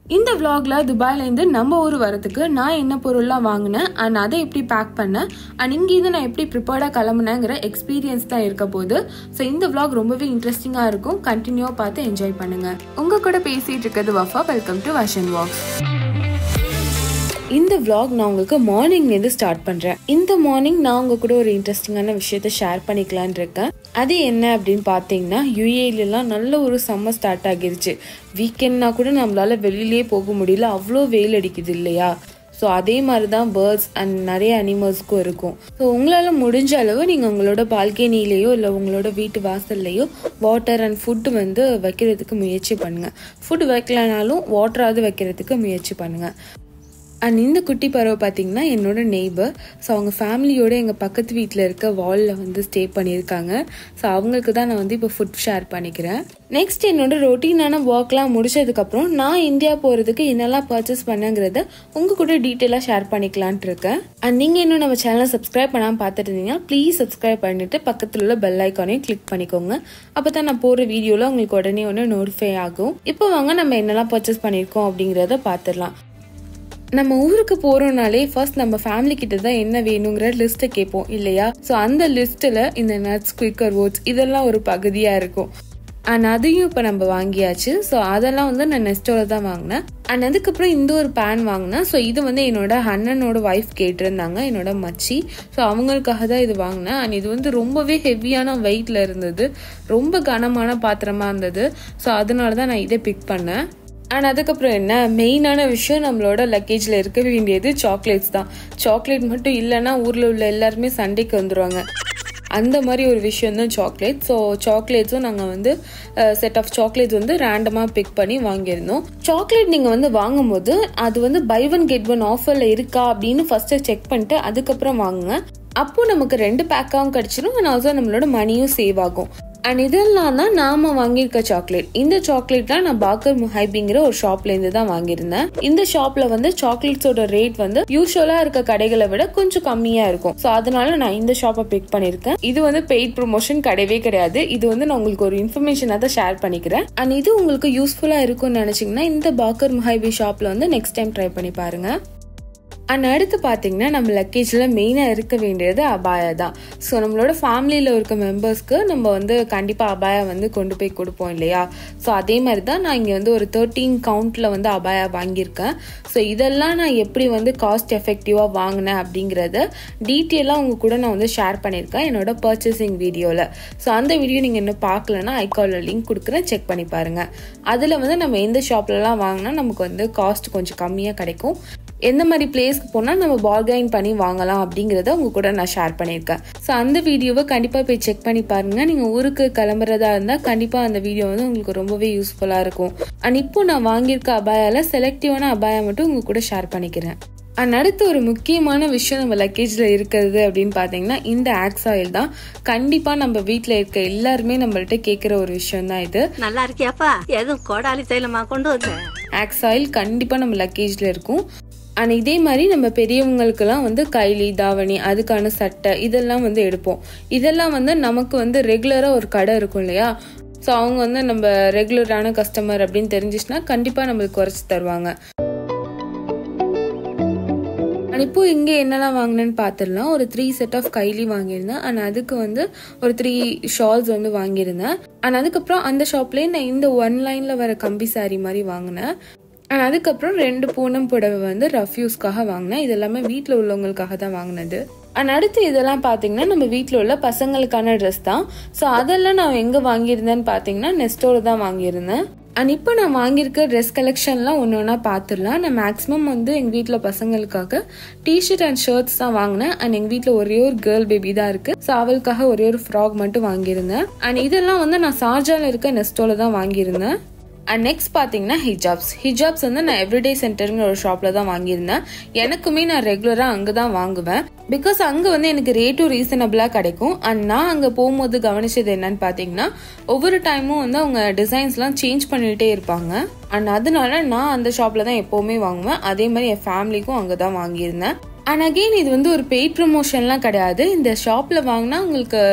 இந்த vlogல துபாயிலேருந்து நம்ம ஊர் வரதுக்கு நான் என்ன பொருள்லாம் வாங்கினேன் அண்ட் அதை எப்படி பேக் பண்ணேன் அண்ட் இங்கேருந்து நான் எப்படி ப்ரிப்பேர்டாக கிளம்புனேங்கிற எக்ஸ்பீரியன்ஸ் தான் இருக்க போகுது ஸோ இந்த vlog ரொம்பவே இன்ட்ரெஸ்டிங்காக இருக்கும் கண்டினியூவாக பார்த்து என்ஜாய் பண்ணுங்க உங்க கூட பேசிட்டு இருக்கிறது வஃபா வெல்கம் டு வஷன் வாக்ஸ் இந்த vlog நான் உங்களுக்கு மார்னிங்லேருந்து ஸ்டார்ட் பண்ணுறேன் இந்த மார்னிங் நான் உங்க கூட ஒரு இன்ட்ரெஸ்டிங்கான விஷயத்த ஷேர் பண்ணிக்கலான் இருக்கேன் அது என்ன அப்படின்னு பார்த்தீங்கன்னா யூஏலாம் நல்ல ஒரு சம்மர் ஸ்டார்ட் ஆகிருச்சு வீக்கெண்ட்னா கூட நம்மளால வெளியிலே போக முடியல அவ்வளோ வெயில் அடிக்குது இல்லையா ஸோ அதே மாதிரி தான் பேர்ட்ஸ் அண்ட் நிறைய அனிமல்ஸ்க்கும் இருக்கும் ஸோ உங்களால் முடிஞ்ச அளவு நீங்கள் உங்களோட பால்கனிலேயோ இல்லை உங்களோட வீட்டு வாசல்லையோ வாட்டர் அண்ட் ஃபுட்டு வந்து வைக்கிறதுக்கு முயற்சி பண்ணுங்கள் ஃபுட் வைக்கலனாலும் வாட்டராவது வைக்கிறதுக்கு முயற்சி பண்ணுங்கள் அண்ட் இந்த குட்டி பறவை பார்த்தீங்கன்னா என்னோட நெய்பர் ஸோ அவங்க ஃபேமிலியோட எங்கள் பக்கத்து வீட்டில் இருக்க வாலில் வந்து ஸ்டே பண்ணியிருக்காங்க ஸோ அவங்களுக்கு தான் நான் வந்து இப்போ ஃபுட் ஷேர் பண்ணிக்கிறேன் நெக்ஸ்ட் என்னோட ரொட்டீனான ஒர்க்லாம் முடிச்சதுக்கப்புறம் நான் இந்தியா போகிறதுக்கு என்னெல்லாம் பர்ச்சேஸ் பண்ணேங்கிறத உங்கள் கூட டீட்டெயிலாக ஷேர் பண்ணிக்கலான்ட்டு இருக்கேன் அண்ட் நீங்கள் இன்னும் நம்ம சேனலை சப்ஸ்கிரைப் பண்ணாமல் பார்த்துட்டு இருந்தீங்கன்னா ப்ளீஸ் சப்ஸ்கிரைப் பண்ணிட்டு பக்கத்தில் உள்ள பெல் ஐக்கானையும் கிளிக் பண்ணிக்கோங்க அப்போ தான் நான் போகிற வீடியோவில் உங்களுக்கு உடனே ஒன்று நோட்டிஃபை ஆகும் இப்போ வாங்க நம்ம என்னெல்லாம் பர்ச்சேஸ் பண்ணியிருக்கோம் அப்படிங்கிறத பார்த்துடலாம் நம்ம ஊருக்கு போறோம்னாலே ஃபர்ஸ்ட் நம்ம ஃபேமிலி கிட்ட தான் என்ன வேணுங்கிற லிஸ்ட்டை கேட்போம் இல்லையா ஸோ அந்த லிஸ்ட்டில் இந்த நட்ஸ் குயிக்கர் ஓட்ஸ் இதெல்லாம் ஒரு பகுதியாக இருக்கும் அண்ட் அதையும் இப்போ நம்ம வாங்கியாச்சு ஸோ அதெல்லாம் வந்து நான் நெஸ்டோல தான் வாங்கினேன் அண்ட் அதுக்கப்புறம் இந்த ஒரு பேன் வாங்கினேன் ஸோ இது வந்து என்னோட அண்ணனோட ஒய்ஃப் கேட்டிருந்தாங்க என்னோட மச்சி ஸோ அவங்களுக்காக தான் இது வாங்கினேன் அண்ட் இது வந்து ரொம்பவே ஹெவியான வெயிட்ல இருந்தது ரொம்ப கனமான பாத்திரமா இருந்தது ஸோ அதனால தான் நான் இதை பிக் பண்ணேன் அண்ட் அதுக்கப்புறம் என்ன மெயினான விஷயம் நம்மளோட லக்கேஜில் இருக்க வேண்டியது சாக்லேட்ஸ் தான் சாக்லேட் மட்டும் இல்லைன்னா ஊரில் உள்ள எல்லாருமே சண்டைக்கு வந்துடுவாங்க அந்த மாதிரி ஒரு விஷயம் தான் சாக்லேட் ஸோ சாக்லேட்ஸும் நாங்கள் வந்து செட் ஆஃப் சாக்லேட்ஸ் வந்து ரேண்டமாக பிக் பண்ணி வாங்கியிருந்தோம் சாக்லேட் நீங்கள் வந்து வாங்கும்போது அது வந்து பை ஒன் கெட் ஒன் ஆஃபரில் இருக்கா அப்படின்னு ஃபஸ்ட்டு செக் பண்ணிட்டு அதுக்கப்புறம் வாங்குங்க அப்போ நமக்கு ரெண்டு பேக்காகவும் கிடச்சிரும் அண்ட் ஆல்சோ நம்மளோட மணியும் சேவ் ஆகும் அண்ட் இதெல்லாம் தான் நாம வாங்கியிருக்க சாக்லேட் இந்த சாக்லேட்லாம் நான் பாக்கர் முஹைபிங்கிற ஒரு ஷாப்ல இருந்து தான் வாங்கியிருந்தேன் இந்த ஷாப்ல வந்து சாக்லேட்ஸோட ரேட் வந்து யூஸ்வலா இருக்க கடைகளை விட கொஞ்சம் கம்மியா இருக்கும் ஸோ அதனால நான் இந்த ஷாப்பை பிக் பண்ணிருக்கேன் இது வந்து பெய்ட் ப்ரொமோஷன் கிடையவே கிடையாது இது வந்து நான் உங்களுக்கு ஒரு இன்ஃபர்மேஷனாக தான் ஷேர் பண்ணிக்கிறேன் அண்ட் இது உங்களுக்கு யூஸ்ஃபுல்லா இருக்கும்னு நினைச்சீங்கன்னா இந்த பாக்கர் முஹைபி ஷாப்ல வந்து நெக்ஸ்ட் டைம் ட்ரை பண்ணி பாருங்க அண்ட் அடுத்து பார்த்தீங்கன்னா நம்ம லக்கேஜில் மெயினாக இருக்க வேண்டியது அபாயா தான் ஸோ நம்மளோட ஃபேமிலியில் இருக்க மெம்பர்ஸ்க்கு நம்ம வந்து கண்டிப்பாக அபாயா வந்து கொண்டு போய் கொடுப்போம் இல்லையா ஸோ அதே மாதிரி தான் நான் இங்கே வந்து ஒரு தேர்ட்டீன் கவுண்ட்டில் வந்து அபாயா வாங்கியிருக்கேன் ஸோ இதெல்லாம் நான் எப்படி வந்து காஸ்ட் எஃபெக்டிவாக வாங்கினேன் அப்படிங்கிறத டீட்டெயிலாக உங்க கூட நான் வந்து ஷேர் பண்ணியிருக்கேன் என்னோட பர்ச்சேசிங் வீடியோவில் ஸோ அந்த வீடியோ நீங்கள் இன்னும் பார்க்கலன்னா ஐகாலில் லிங்க் கொடுக்குறேன் செக் பண்ணி பாருங்கள் அதில் வந்து நம்ம எந்த ஷாப்லலாம் வாங்கினா நமக்கு வந்து காஸ்ட் கொஞ்சம் கம்மியாக கிடைக்கும் எந்த மாதிரி பிளேஸ்க்கு போனால் நம்ம பார்கைன் பண்ணி வாங்கலாம் அப்படிங்கிறத உங்க கூட நான் ஷேர் பண்ணியிருக்கேன் ஸோ அந்த வீடியோவை கண்டிப்பாக போய் செக் பண்ணி பாருங்க நீங்கள் ஊருக்கு கிளம்புறதா இருந்தால் கண்டிப்பாக அந்த வீடியோ வந்து உங்களுக்கு ரொம்பவே யூஸ்ஃபுல்லாக இருக்கும் அண்ட் இப்போ நான் வாங்கியிருக்க அபாயால செலக்டிவான அபாயா மட்டும் உங்க கூட ஷேர் பண்ணிக்கிறேன் அண்ட் அடுத்து ஒரு முக்கியமான விஷயம் நம்ம லக்கேஜில் இருக்கிறது அப்படின்னு பார்த்தீங்கன்னா இந்த ஆக்ஸ் ஆயில் தான் கண்டிப்பாக நம்ம வீட்டில் இருக்க எல்லாருமே நம்மள்ட்ட கேட்குற ஒரு விஷயம் தான் இது நல்லா இருக்கியாப்பா எதுவும் கோடாலி தைலமா கொண்டு வந்த ஆக்ஸ் ஆயில் கண்டிப்பாக நம்ம லக்கேஜில் இருக்கும் அண்ட் இதே மாதிரி நம்ம பெரியவங்களுக்கெல்லாம் வந்து கைலி தாவணி அதுக்கான சட்டை இதெல்லாம் வந்து எடுப்போம் இதெல்லாம் வந்து நமக்கு வந்து ரெகுலராக ஒரு கடை இருக்கும் இல்லையா ஸோ அவங்க வந்து நம்ம ரெகுலரான கஸ்டமர் அப்படின்னு தெரிஞ்சிச்சுன்னா கண்டிப்பாக நம்மளுக்கு குறைச்சி தருவாங்க அண்ட் இப்போ இங்கே என்னெல்லாம் வாங்கினேன்னு பார்த்துடலாம் ஒரு த்ரீ செட் ஆஃப் கைலி வாங்கியிருந்தேன் அண்ட் அதுக்கு வந்து ஒரு த்ரீ ஷால்ஸ் வந்து வாங்கியிருந்தேன் அண்ட் அதுக்கப்புறம் அந்த ஷாப்லேயே நான் இந்த ஒன் லைனில் வர கம்பி சாரி மாதிரி வாங்கினேன் அண்ட் அதுக்கப்புறம் ரெண்டு பூனம் புடவை வந்து ரஃப்யூஸ்க்காக வாங்கினேன் இது எல்லாமே வீட்டில் உள்ளவங்களுக்காக தான் வாங்கினது அண்ட் அடுத்து இதெல்லாம் பார்த்தீங்கன்னா நம்ம வீட்டில் உள்ள பசங்களுக்கான ட்ரெஸ் தான் ஸோ அதெல்லாம் நான் எங்கே வாங்கியிருந்தேன்னு பார்த்தீங்கன்னா நெஸ்டோவில் தான் வாங்கியிருந்தேன் அண்ட் இப்போ நான் வாங்கியிருக்க ட்ரெஸ் கலெக்ஷன்லாம் ஒன்று ஒன்றா பார்த்துடலாம் நான் மேக்ஸிமம் வந்து எங்கள் வீட்டில் பசங்களுக்காக டிஷர்ட் அண்ட் ஷர்ட்ஸ் தான் வாங்கினேன் அண்ட் எங்கள் வீட்டில் ஒரே ஒரு கேர்ள் பேபி தான் இருக்குது ஸோ அவளுக்காக ஒரே ஒரு ஃப்ராக் மட்டும் வாங்கியிருந்தேன் அண்ட் இதெல்லாம் வந்து நான் சார்ஜாவில் இருக்க நெஸ்டோவில் தான் வாங்கியிருந்தேன் அண்ட் நெக்ஸ்ட் பார்த்தீங்கன்னா ஹிஜாப்ஸ் ஹிஜாப்ஸ் வந்து நான் எவ்ரிடே சென்டருங்கிற ஒரு ஷாப்பில் தான் வாங்கியிருந்தேன் எனக்குமே நான் ரெகுலராக அங்கே தான் வாங்குவேன் பிகாஸ் அங்கே வந்து எனக்கு ரேட்டும் ரீசனபிளாக கிடைக்கும் அண்ட் நான் அங்கே போகும்போது கவனிச்சது என்னன்னு பார்த்தீங்கன்னா ஒவ்வொரு டைமும் வந்து அவங்க டிசைன்ஸ்லாம் சேஞ்ச் பண்ணிகிட்டே இருப்பாங்க அண்ட் அதனால நான் அந்த ஷாப்பில் தான் எப்போவுமே வாங்குவேன் அதே மாதிரி என் ஃபேமிலிக்கும் அங்கே தான் வாங்கியிருந்தேன் அண்ட் அகெயின் இது வந்து ஒரு பெய்ட் ப்ரொமோஷன்லாம் கிடையாது இந்த ஷாப்பில் வாங்கினா உங்களுக்கு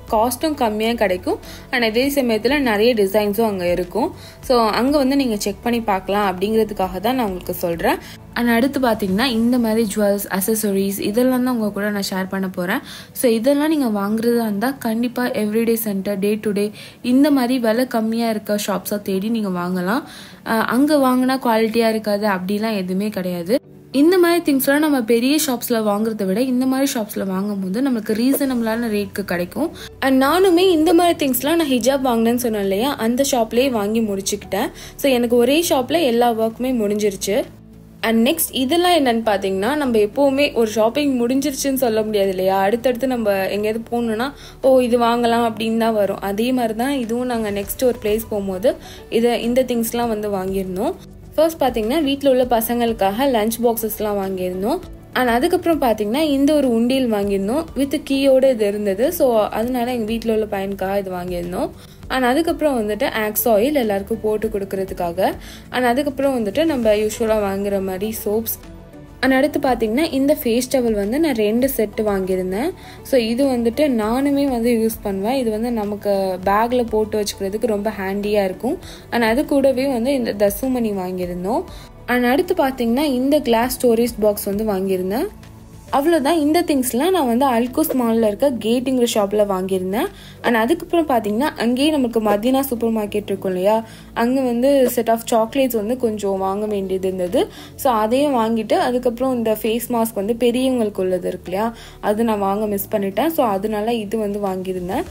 காஸ்ட்டும் கம்மியாக கிடைக்கும் அண்ட் அதே சமயத்தில் நிறைய டிசைன்ஸும் அங்கே இருக்கும் ஸோ அங்கே வந்து நீங்கள் செக் பண்ணி பார்க்கலாம் அப்படிங்கிறதுக்காக தான் நான் உங்களுக்கு சொல்கிறேன் அண்ட் அடுத்து பார்த்தீங்கன்னா இந்த மாதிரி ஜுவல்ஸ் அசசரிஸ் இதெல்லாம் தான் உங்கள் கூட நான் ஷேர் பண்ண போகிறேன் ஸோ இதெல்லாம் நீங்கள் வாங்குறதா இருந்தால் கண்டிப்பாக everyday centre day to day இந்த மாதிரி விலை கம்மியாக இருக்க ஷாப்ஸாக தேடி நீங்கள் வாங்கலாம் அங்கே வாங்கினா குவாலிட்டியாக இருக்காது அப்படிலாம் எதுவுமே கிடையாது இந்த மாதிரி திங்ஸ்லாம் நம்ம பெரிய ஷாப்ஸில் வாங்குறத விட இந்த மாதிரி ஷாப்ஸில் வாங்கும் போது நம்மளுக்கு ரீசனபிளான ரேட்க்கு கிடைக்கும் அண்ட் நானுமே இந்த மாதிரி திங்ஸ்லாம் நான் ஹிஜாப் வாங்கினேன்னு சொன்னேன் இல்லையா அந்த ஷாப்லேயே வாங்கி முடிச்சுக்கிட்டேன் ஸோ எனக்கு ஒரே ஷாப்பில் எல்லா ஒர்க்குமே முடிஞ்சிருச்சு அண்ட் நெக்ஸ்ட் இதெல்லாம் என்னன்னு பார்த்தீங்கன்னா நம்ம எப்போவுமே ஒரு ஷாப்பிங் முடிஞ்சிருச்சுன்னு சொல்ல முடியாது இல்லையா அடுத்தடுத்து நம்ம எங்கேயாவது போகணுன்னா ஓ இது வாங்கலாம் அப்படின்னு தான் வரும் அதே மாதிரி தான் இதுவும் நாங்கள் நெக்ஸ்ட் ஒரு பிளேஸ் போகும்போது இதை இந்த திங்ஸ்லாம் வந்து வாங்கியிருந்தோம் ஃபர்ஸ்ட் பார்த்தீங்கன்னா வீட்டில் உள்ள பசங்களுக்காக லஞ்ச் பாக்ஸஸ்லாம் வாங்கியிருந்தோம் அண்ட் அதுக்கப்புறம் பார்த்தீங்கன்னா இந்த ஒரு உண்டியல் வாங்கியிருந்தோம் வித் கீயோடு இது இருந்தது ஸோ அதனால எங்கள் வீட்டில் உள்ள பையனுக்காக இது வாங்கியிருந்தோம் அண்ட் அதுக்கப்புறம் வந்துட்டு ஆக்ஸ் ஆயில் எல்லாருக்கும் போட்டு கொடுக்கறதுக்காக அண்ட் அதுக்கப்புறம் வந்துட்டு நம்ம யூஸ்வலாக வாங்குற மாதிரி சோப்ஸ் அண்ட் அடுத்து பார்த்தீங்கன்னா இந்த ஃபேஸ் டவல் வந்து நான் ரெண்டு செட்டு வாங்கியிருந்தேன் ஸோ இது வந்துட்டு நானுமே வந்து யூஸ் பண்ணுவேன் இது வந்து நமக்கு பேக்கில் போட்டு வச்சுக்கிறதுக்கு ரொம்ப ஹேண்டியாக இருக்கும் அண்ட் அது கூடவே வந்து இந்த தசுமணி வாங்கியிருந்தோம் அண்ட் அடுத்து பார்த்தீங்கன்னா இந்த கிளாஸ் ஸ்டோரேஜ் பாக்ஸ் வந்து வாங்கியிருந்தேன் அவ்வளோதான் இந்த திங்ஸ்லாம் நான் வந்து அல்கோஸ் மாலில் இருக்க கேட்டுங்கிற ஷாப்பில் வாங்கியிருந்தேன் அண்ட் அதுக்கப்புறம் பார்த்தீங்கன்னா அங்கேயே நமக்கு மதினா சூப்பர் மார்க்கெட் இருக்கும் இல்லையா அங்கே வந்து செட் ஆஃப் சாக்லேட்ஸ் வந்து கொஞ்சம் வாங்க வேண்டியது இருந்தது ஸோ அதையும் வாங்கிட்டு அதுக்கப்புறம் இந்த ஃபேஸ் மாஸ்க் வந்து பெரியவங்களுக்கு உள்ளது இருக்கு இல்லையா அது நான் வாங்க மிஸ் பண்ணிட்டேன் ஸோ அதனால இது வந்து வாங்கியிருந்தேன்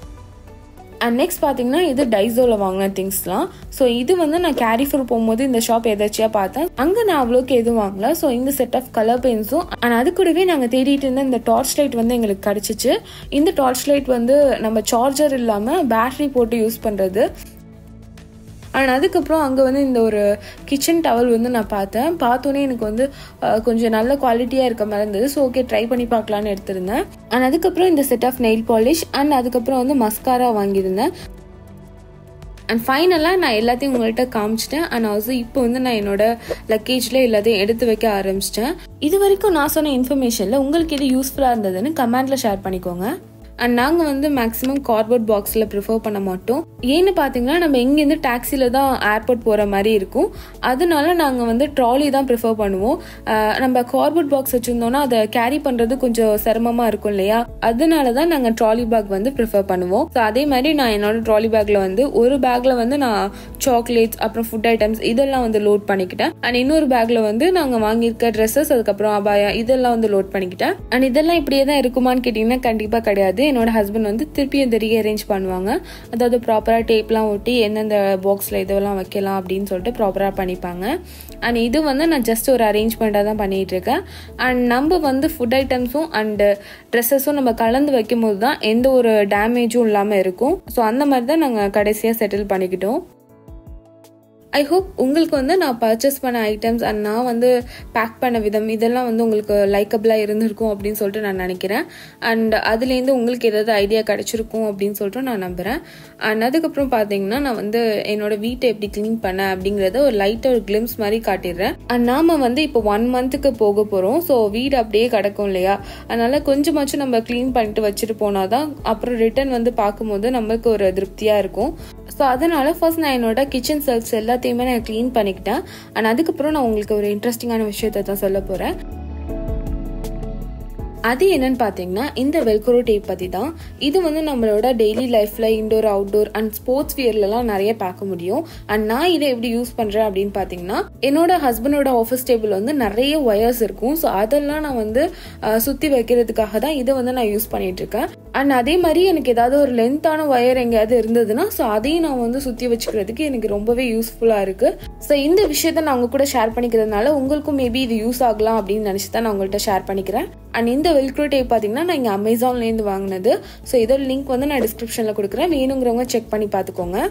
அண்ட் நெக்ஸ்ட் பார்த்தீங்கன்னா இது டைசோவில் வாங்கின திங்ஸ்லாம் ஸோ இது வந்து நான் கேரிஃபர் போகும்போது இந்த ஷாப் எதாச்சியாக பார்த்தேன் அங்கே நான் அவ்வளோக்கு எதுவும் வாங்கல ஸோ இந்த செட் ஆஃப் கலர் பென்ஸும் அண்ட் அது கூடவே நாங்கள் தேடிட்டு இருந்த இந்த டார்ச் லைட் வந்து எங்களுக்கு கிடச்சிச்சு இந்த டார்ச் லைட் வந்து நம்ம சார்ஜர் இல்லாமல் பேட்டரி போட்டு யூஸ் பண்ணுறது அண்ட் அதுக்கப்புறம் அங்கே வந்து இந்த ஒரு கிச்சன் டவல் வந்து நான் பார்த்தேன் பார்த்தோன்னே எனக்கு வந்து அஹ், கொஞ்சம் நல்ல குவாலிட்டியாக இருக்க மாதிரி இருந்தது ஸோ ஓகே ட்ரை பண்ணி பார்க்கலான்னு எடுத்திருந்தேன் அண்ட் அதுக்கப்புறம் இந்த set of nail polish and அதுக்கப்புறம் வந்து மஸ்காரா வாங்கியிருந்தேன் அண்ட் ஃபைனலாக நான் எல்லாத்தையும் உங்கள்கிட்ட காமிச்சிட்டேன் அண்ட் ஆல்சோ இப்போ வந்து நான் என்னோட லக்கேஜில் எல்லாத்தையும் எடுத்து வைக்க ஆரம்பிச்சிட்டேன் இது வரைக்கும் நான் சொன்ன இன்ஃபர்மேஷனில் உங்களுக்கு எது யூஸ்ஃபுல்லாக இருந்ததுன்னு கமெண்ட்டில் ஷேர் பண்ணிக்கோங்க அண்ட் நாங்கள் வந்து மேக்ஸிமம் கார்போர்ட் பாக்ஸில் ப்ரிஃபர் பண்ண மாட்டோம் ஏன்னு பார்த்தீங்கன்னா நம்ம இங்கேருந்து டாக்ஸியில் தான் ஏர்போர்ட் போகிற மாதிரி இருக்கும் அதனால நாங்கள் வந்து ட்ராலி தான் ப்ரிஃபர் பண்ணுவோம் அஹ் நம்ம கார்போர்ட் பாக்ஸ் வச்சுருந்தோம்னா அதை கேரி பண்ணுறது கொஞ்சம் சிரமமாக இருக்கும் இல்லையா அதனால தான் நாங்கள் ட்ராலி பேக் வந்து ப்ரிஃபர் பண்ணுவோம் ஸோ அதே மாதிரி நான் என்னோட ட்ராலி பேக்கில் வந்து ஒரு பேக்கில் வந்து நான் சாக்லேட்ஸ் அப்புறம் ஃபுட் ஐட்டம்ஸ் இதெல்லாம் வந்து லோட் பண்ணிக்கிட்டேன் அண்ட் இன்னொரு பேக்கில் வந்து நாங்கள் வாங்கியிருக்க ட்ரெஸ்ஸஸ் அதுக்கப்புறம் அபாயா இதெல்லாம் வந்து லோட் பண்ணிக்கிட்டேன் அண்ட் இதெல்லாம் இப்படியே தான் இருக்குமான்னு கேட்டிங்கன்னா கண்டிப்பாக கிடையாது என்னோட ஹஸ்பண்ட் வந்து திருப்பி இந்த ரீஅரேஞ்ச் பண்ணுவாங்க அதாவது ப்ராப்பராக டேப்லாம் ஒட்டி எந்தெந்த பாக்ஸில் இதெல்லாம் வைக்கலாம் அப்படின்னு சொல்லிட்டு ப்ராப்பராக பண்ணிப்பாங்க அண்ட் இது வந்து நான் ஜஸ்ட் ஒரு அரேஞ்ச்மெண்ட்டாக தான் பண்ணிட்டு இருக்கேன் அண்ட் நம்ம வந்து ஃபுட் ஐட்டம்ஸும் அண்ட் ட்ரெஸ்ஸஸும் நம்ம கலந்து வைக்கும் போது தான் எந்த ஒரு டேமேஜும் இல்லாமல் இருக்கும் ஸோ அந்த மாதிரி தான் நாங்கள் கடைசியாக செட்டில் பண்ணிக்கிட்டோம் ஐ ஹோப் உங்களுக்கு வந்து நான் பர்ச்சேஸ் பண்ண ஐட்டம்ஸ் அண்ட் நான் வந்து பேக் பண்ண விதம் இதெல்லாம் வந்து உங்களுக்கு லைக்கபிளாக இருந்திருக்கும் அப்படின்னு சொல்லிட்டு நான் நினைக்கிறேன் அண்ட் அதுலேருந்து உங்களுக்கு ஏதாவது ஐடியா கிடைச்சிருக்கும் அப்படின்னு சொல்லிட்டு நான் நம்புகிறேன் அண்ட் அதுக்கப்புறம் பார்த்தீங்கன்னா நான் வந்து என்னோட வீட்டை எப்படி க்ளீன் பண்ணேன் அப்படிங்கிறத ஒரு லைட்டாக ஒரு கிளிம்ஸ் மாதிரி காட்டிடுறேன் அண்ட் நாம் வந்து இப்போ ஒன் மந்த்துக்கு போக போகிறோம் ஸோ வீடு அப்படியே கிடக்கும் இல்லையா அதனால கொஞ்சமாச்சும் நம்ம க்ளீன் பண்ணிட்டு வச்சுட்டு போனால் தான் அப்புறம் ரிட்டர்ன் வந்து பார்க்கும்போது நமக்கு ஒரு திருப்தியாக இருக்கும் ஸோ அதனால ஃபர்ஸ்ட் நான் என்னோட கிச்சன் செல்ஃப்ஸ் எல்லாத்தையுமே நான் க்ளீன் பண்ணிக்கிட்டேன் அண்ட் அதுக்கப்புறம் நான் உங்களுக்கு ஒரு இன்ட்ரெஸ்டிங்கான விஷயத்தை தான் சொல்ல போகிறேன் அது என்னன்னு பார்த்தீங்கன்னா இந்த வெல்க்ரோ டேப் பற்றி தான் இது வந்து நம்மளோட டெய்லி லைஃப்பில் இன்டோர் அவுட்டோர் அண்ட் ஸ்போர்ட்ஸ் வியர்லலாம் நிறைய பார்க்க முடியும் அண்ட் நான் இதை எப்படி யூஸ் பண்ணுறேன் அப்படின்னு பார்த்தீங்கன்னா என்னோட ஹஸ்பண்டோட ஆஃபீஸ் டேபிள் வந்து நிறைய ஒயர்ஸ் இருக்கும் ஸோ அதெல்லாம் நான் வந்து சுற்றி வைக்கிறதுக்காக தான் இதை வந்து நான் யூஸ் பண்ணிட்டு இருக்கேன் அண்ட் அதே மாதிரி எனக்கு ஏதாவது ஒரு லென்த்தான ஒயர் எங்கேயாவது இருந்ததுன்னா ஸோ அதையும் நான் வந்து சுற்றி வச்சுக்கிறதுக்கு எனக்கு ரொம்பவே யூஸ்ஃபுல்லாக இருக்குது ஸோ இந்த விஷயத்த நான் உங்க கூட ஷேர் பண்ணிக்கிறதுனால உங்களுக்கும் மேபி இது யூஸ் ஆகலாம் அப்படின்னு நினச்சி தான் நான் உங்கள்கிட்ட ஷேர் பண்ணிக்கிறேன் அண்ட் இந்த வெல்க்ரோ டேப் பார்த்தீங்கன்னா நான் இங்கே அமேசான்லேருந்து வாங்கினது ஸோ இதோட லிங்க் வந்து நான் டிஸ்கிரிப்ஷனில் கொடுக்குறேன் வேணுங்கிறவங்க செக் பண்ணி பார்த்துக்கோங்க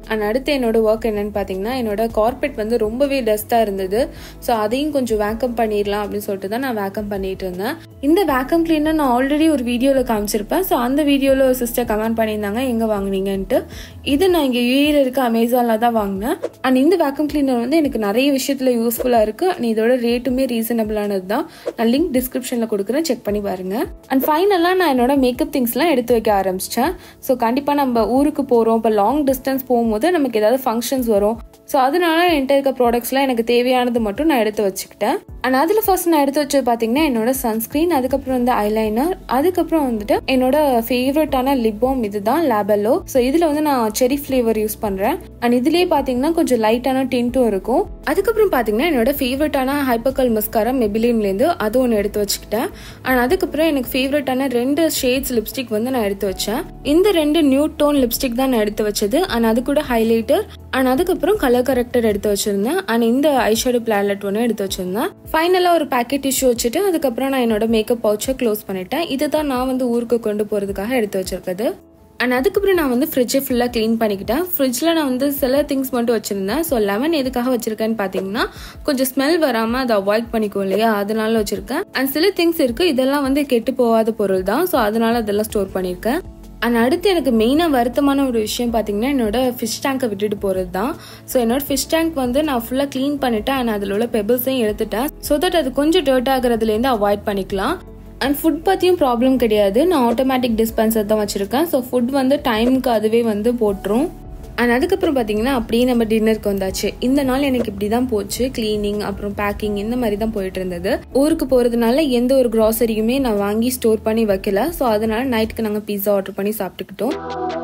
அண்ட் அடுத்து என்னோட ஒர்க் என்னன்னு பார்த்தீங்கன்னா என்னோட கார்பெட் வந்து ரொம்பவே டஸ்ட்டாக இருந்தது ஸோ அதையும் கொஞ்சம் வேக்கம் பண்ணிடலாம் அப்படின்னு சொல்லிட்டு தான் நான் வேக்கம் பண்ணிட்டு இருந்தேன் இந்த வேக்கம் கிளீனர் நான் ஆல்ரெடி ஒரு வீடியோவில் காமிச்சிருப்பேன் ஸோ அந்த வீடியோவில் ஒரு சிஸ்டர் கமெண்ட் பண்ணியிருந்தாங்க எங்கே வாங்குனீங்கன்ட்டு இது நான் இங்கே யூஏல இருக்க அமேசானில் தான் வாங்கினேன் அண்ட் இந்த வேக்கம் கிளீனர் வந்து எனக்கு நிறைய விஷயத்தில் யூஸ்ஃபுல்லாக இருக்குது அண்ட் இதோட ரேட்டுமே ரீசனபிளானது தான் நான் லிங்க் டிஸ்கிரிப்ஷனில் கொடுக்குறேன் செக் பண்ணி பாருங்க அண்ட் ஃபைனலாக நான் என்னோட மேக்கப் திங்ஸ்லாம் எடுத்து வைக்க ஆரம்பிச்சிட்டேன் ஸோ கண்டிப்பாக நம்ம ஊருக்கு போகிறோம் இப்போ லாங் டிஸ்டன்ஸ் போகும்போது நமக்கு ஏதாவது ஃபங்க்ஷன்ஸ் வரும் ஸோ அதனால என்கிட்ட இருக்க ப்ராடக்ட்ஸ்லாம் எனக்கு தேவையானது மட்டும் நான் எடுத்து வச்சுக்கிட்டேன் அண்ட் அதில் ஃபர்ஸ்ட் நான் எடுத்து வச்சது பார்த்தீங்கன்னா என்னோட சன்ஸ்க்ரீன் அதுக்கப்புறம் வந்து ஐலைனர் அதுக்கப்புறம் வந்துட்டு என்னோட ஃபேவரட்டான லிப் பாம் இதுதான் லேபல்லோ ஸோ இதில் வந்து நான் செரி ஃப்ளேவர் யூஸ் பண்ணுறேன் அண்ட் இதுலேயே பார்த்தீங்கன்னா கொஞ்சம் லைட்டான டின்ட்டும் இருக்கும் அதுக்கப்புறம் பார்த்தீங்கன்னா என்னோட ஃபேவரட்டான ஹைப்பக்கல் மஸ்காரா மெபிலின்லேருந்து அது ஒன்று எடுத்து வச்சுக்கிட்டேன் அண்ட் அதுக்கப்புறம் எனக்கு ஃபேவரட்டான ரெண்டு ஷேட்ஸ் லிப்ஸ்டிக் வந்து நான் எடுத்து வச்சேன் இந்த ரெண்டு நியூ டோன் லிப்ஸ்டிக் தான் நான் எடுத்து வச்சது அண்ட் அது கூட ஹைலைட்டர் அண்ட் அதுக்கப்புறம் கலர் கரெக்டர் எடுத்து வச்சிருந்தேன் அண்ட் இந்த ஐஷேடோ பிளாலெட் ஒன்று எடுத்து வச்சிருந்தேன் ஃபைனலாக ஒரு பேக்கெட் டிஷ்யூ வச்சுட்டு அதுக்கப்புறம் நான் என்னோட மேக்கப் பவுச்சை க்ளோஸ் பண்ணிட்டேன் இதுதான் நான் வந்து ஊருக்கு கொண்டு போகிறதுக்காக எடுத்து வச்சிருக்கிறது அண்ட் அதுக்கப்புறம் நான் வந்து ஃப்ரிட்ஜை ஃபுல்லாக க்ளீன் பண்ணிக்கிட்டேன் ஃப்ரிட்ஜில் நான் வந்து சில திங்ஸ் மட்டும் வச்சுருந்தேன் ஸோ லெமன் எதுக்காக வச்சுருக்கேன்னு பார்த்தீங்கன்னா கொஞ்சம் ஸ்மெல் வராமல் அதை அவாய்ட் பண்ணிக்கோ இல்லையா அதனால வச்சுருக்கேன் அண்ட் சில திங்ஸ் இருக்குது இதெல்லாம் வந்து கெட்டு போகாத பொருள் தான் ஸோ அதனால அதெல்லாம் ஸ்டோர் பண்ணியிருக்கேன் அண்ட் அடுத்து எனக்கு மெயினாக வருத்தமான ஒரு விஷயம் பார்த்தீங்கன்னா என்னோட ஃபிஷ் டேங்கை விட்டுட்டு போகிறது தான் ஸோ என்னோட ஃபிஷ் டேங்க் வந்து நான் ஃபுல்லாக க்ளீன் பண்ணிட்டேன் அண்ட் அதில் உள்ள பெபிள்ஸையும் எடுத்துட்டேன் ஸோ தட் அது கொஞ்சம் டர்ட் ஆகுறதுலேருந்து அவாய்ட் பண்ணிக்கலாம் அண்ட் ஃபுட் பற்றியும் ப்ராப்ளம் கிடையாது நான் ஆட்டோமேட்டிக் டிஸ்பென்சர் தான் வச்சுருக்கேன் ஸோ ஃபுட் வந்து டைமுக்கு அதுவே வந்து போட்டுரும் அண்ட் அதுக்கப்புறம் பார்த்தீங்கன்னா அப்படியே நம்ம டின்னருக்கு வந்தாச்சு இந்த நாள் எனக்கு இப்படி தான் போச்சு க்ளீனிங் அப்புறம் பேக்கிங் இந்த மாதிரி தான் போயிட்டு இருந்தது ஊருக்கு போகிறதுனால எந்த ஒரு க்ராசரியுமே நான் வாங்கி ஸ்டோர் பண்ணி வைக்கல ஸோ அதனால நைட்டுக்கு நாங்கள் பீஸா ஆர்டர் பண்ணி சாப்பிட்டுக்கிட்டோம்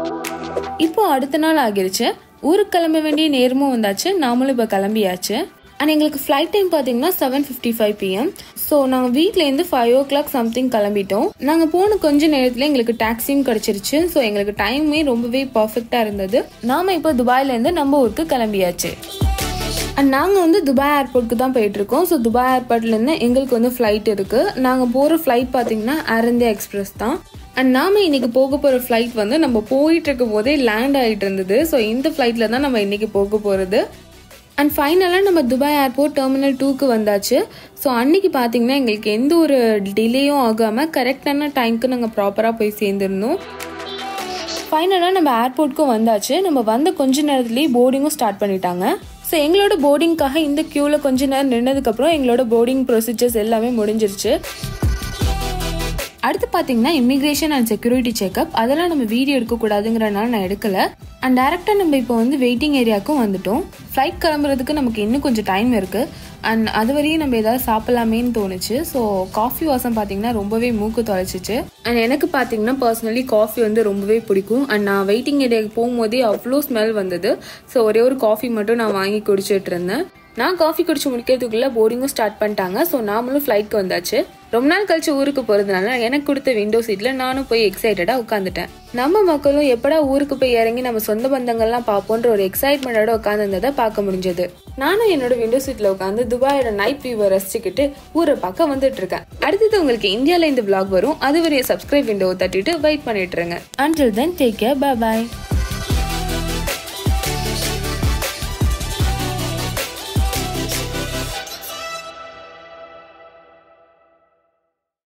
இப்போ அடுத்த நாள் ஆகிருச்சு ஊருக்கு கிளம்ப வேண்டிய நேரமும் வந்தாச்சு நாமளும் இப்போ கிளம்பியாச்சு அண்ட் எங்களுக்கு ஃப்ளைட் டைம் பார்த்தீங்கன்னா seven fifty five PM so நாங்கள் வீட்லேருந்து ஃபைவ் ஓ கிளாக் சம்திங் கிளம்பிட்டோம் நாங்கள் போன கொஞ்ச நேரத்தில் எங்களுக்கு டாக்ஸியும் கிடச்சிருச்சு ஸோ எங்களுக்கு டைமே ரொம்பவே பர்ஃபெக்டாக இருந்தது நாம இப்போ துபாயிலேருந்து நம்ம ஊருக்கு கிளம்பியாச்சு அண்ட் நாங்கள் வந்து துபாய் ஏர்போர்ட்டுக்கு தான் போயிட்டுருக்கோம் ஸோ துபாய் ஏர்போர்ட்லேருந்து எங்களுக்கு வந்து ஃப்ளைட் இருக்குது நாங்கள் போகிற ஃப்ளைட் பார்த்தீங்கன்னா ஏர் இந்தியா எக்ஸ்பிரஸ் தான் அண்ட் நாம இன்னைக்கு போக போகிற ஃப்ளைட் வந்து நம்ம போயிட்டு இருக்கும் போதே லேண்ட் ஆகிட்டு இருந்தது ஸோ இந்த ஃப்ளைட்டில் தான் நம்ம இன்னைக்கு போக போகிறது அண்ட் ஃபைனலாக நம்ம துபாய் ஏர்போர்ட் டெர்மினல் டூக்கு வந்தாச்சு ஸோ அன்னைக்கு பார்த்தீங்கன்னா எங்களுக்கு எந்த ஒரு டிலேயும் ஆகாமல் கரெக்டான டைம்க்கு நாங்கள் ப்ராப்பராக போய் சேர்ந்துருந்தோம் ஃபைனலாக நம்ம ஏர்போர்ட்க்கும் வந்தாச்சு நம்ம வந்த கொஞ்ச நேரத்துலேயே போர்டிங்கும் ஸ்டார்ட் பண்ணிட்டாங்க ஸோ எங்களோட போர்டிங்காக இந்த க்யூவில் கொஞ்ச நேரம் நின்னதுக்கப்புறம் எங்களோட போர்டிங் ப்ரொசீஜர்ஸ் எல்லாமே முடிஞ்சிருச்சு அடுத்து பார்த்தீங்கன்னா இமிக்ரேஷன் அண்ட் செக்யூரிட்டி செக்அப் அதெல்லாம் நம்ம வீடியோ எடுக்கக்கூடாதுங்கிறனால நான் எடுக்கல அண்ட் டேரெக்டாக நம்ம இப்போ வந்து வெயிட்டிங் ஏரியாவுக்கும் வந்துட்டோம் ஃப்ளைட் கிளம்புறதுக்கு நமக்கு இன்னும் கொஞ்சம் டைம் இருக்குது அண்ட் அது வரையும் நம்ம ஏதாவது சாப்பிடலாமேன்னு தோணுச்சு ஸோ காஃபி வாசம் பார்த்தீங்கன்னா ரொம்பவே மூக்கு தொலைச்சிச்சு அண்ட் எனக்கு பார்த்தீங்கன்னா பர்சனலி காஃபி வந்து ரொம்பவே பிடிக்கும் அண்ட் நான் வெயிட்டிங் ஏரியாவுக்கு போகும்போதே அவ்வளோ ஸ்மெல் வந்தது ஸோ ஒரே ஒரு காஃபி மட்டும் நான் வாங்கி குடிச்சிட்டு இருந்தேன் நான் காஃபி குடிச்சு முடிக்கிறதுக்குள்ள போர்டிங்கும் ஸ்டார்ட் பண்ணிட்டாங்க ஸோ நாமளும் ஃப்ளைட்க்கு வந்தாச்சு ரொம்ப நாள் கழிச்சு ஊருக்கு போகிறதுனால எனக்கு கொடுத்த விண்டோ சீட்டில் நானும் போய் எக்ஸைட்டடாக உட்காந்துட்டேன் நம்ம மக்களும் எப்படா ஊருக்கு போய் இறங்கி நம்ம சொந்த பந்தங்கள்லாம் பார்ப்போன்ற ஒரு எக்ஸைட்மெண்டோட உட்காந்துருந்ததை பார்க்க முடிஞ்சது நானும் என்னோட விண்டோ சீட்டில் உட்காந்து துபாயோட நைட் வியூவை ரசிச்சுக்கிட்டு ஊரை பார்க்க வந்துட்டு இருக்கேன் அடுத்தது உங்களுக்கு இந்தியாவில் இந்த vlog வரும் அது வரைய சப்ஸ்கிரைப் விண்டோவை தட்டிட்டு வெயிட் பண்ணிட்டு இருங்க until then take care bye பாய்